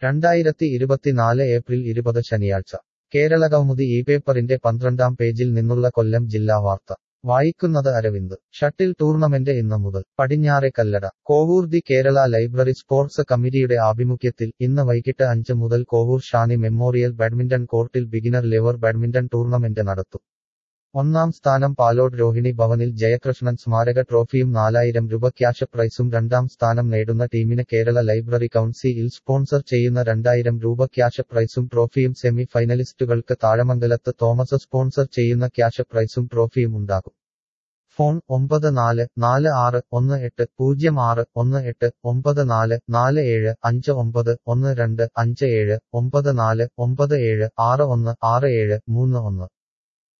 രണ്ടായിരത്തി ഇരുപത്തിനാല് ഏപ്രിൽ ഇരുപത് ശനിയാഴ്ച കേരളകൗമുദി ഈ പേപ്പറിന്റെ പന്ത്രണ്ടാം പേജിൽ നിന്നുള്ള കൊല്ലം ജില്ലാ വാർത്ത വായിക്കുന്നത് അരവിന്ദ് ഷട്ടിൽ ടൂർണമെന്റ് ഇന്ന് മുതൽ Padinjare Kallada Kovoor the Kerala library sports കമ്മിറ്റിയുടെ ആഭിമുഖ്യത്തിൽ ഇന്ന് വൈകിട്ട് അഞ്ച് മുതൽ കോവൂർ ഷാനി മെമ്മോറിയൽ ബാഡ്മിന്റൺ കോർട്ടിൽ ബിഗിനർ ലെവർ ബാഡ്മിന്റൺ ടൂർണമെന്റ് നടത്തും ഒന്നാം സ്ഥാനം പാലോട് രോഹിണി ഭവനിൽ ജയകൃഷ്ണൻ സ്മാരക ട്രോഫിയും നാലായിരം രൂപ ക്യാഷ് പ്രൈസും രണ്ടാം സ്ഥാനം നേടുന്ന ടീമിന് കേരള ലൈബ്രറി കൗൺസിൽ സ്പോൺസർ ചെയ്യുന്ന രണ്ടായിരം രൂപ ക്യാഷ് പ്രൈസും ട്രോഫിയും സെമി ഫൈനലിസ്റ്റുകൾക്ക് താഴമംഗലത്ത് തോമസ് സ്പോൺസർ ചെയ്യുന്ന ക്യാഷ് പ്രൈസും ട്രോഫിയും ഉണ്ടാകും ഫോൺ ഒമ്പത് നാല് നാല് ആറ് ഒന്ന് എട്ട് പൂജ്യം ആറ് ഒന്ന് എട്ട് ഒമ്പത് നാല് നാല് ഏഴ് അഞ്ച് ഒമ്പത് ഒന്ന് രണ്ട് അഞ്ച് ഏഴ് ഒമ്പത് നാല് ഒമ്പത് ഏഴ് ആറ് ഒന്ന് ആറ് ഏഴ് മൂന്ന് ഒന്ന്